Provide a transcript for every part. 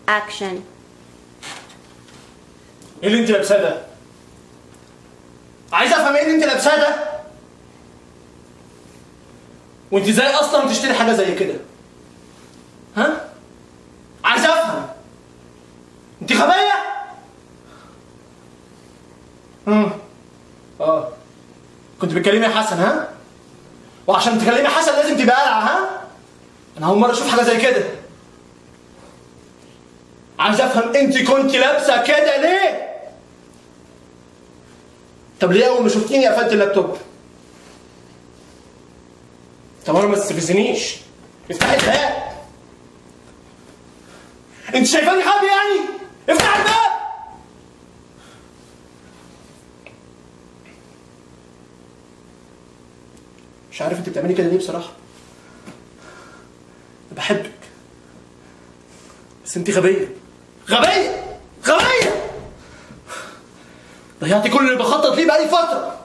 action ايه اللي انت لابساه ده؟ عايز افهم ايه اللي انت لابساه ده؟ وانت ازاي اصلا تشتري حاجه زي كده؟ ها؟ عايز افهم انت غبيه؟ امم اه كنت بتكلمي حسن ها؟ وعشان تكلمي حسن لازم تبقى قلعه ها؟ انا اول مره اشوف حاجه زي كده عايز افهم انت كنت لابسه كده ليه؟ طب ليه اول ما شفتيني قفلت اللابتوب؟ طب انا ما تستفزنيش افتحي الباب انت شايفاني غبي يعني؟ افتحي الباب مش عارف انت بتعملي كده ليه بصراحه بحبك بس انت غبيه غبيه غبيه ضيعتي كل اللي بخطط ليه بقالي فتره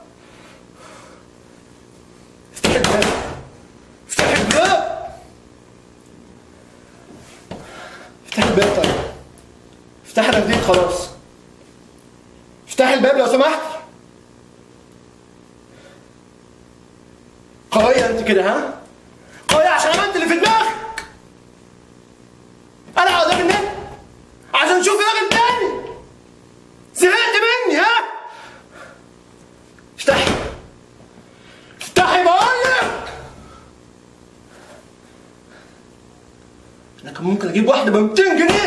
افتحي الباب افتحي الباب افتحي الباب طيب افتحي انا هديك خلاص افتحي الباب لو سمحت قوية انت كده ها؟ قوية عشان عملت اللي في دماغك انا عاوز منك عشان اشوف راجل تاني زهقت مني ها؟ افتحي افتحي بقول لك انا كان ممكن اجيب واحدة ب 200 جنيه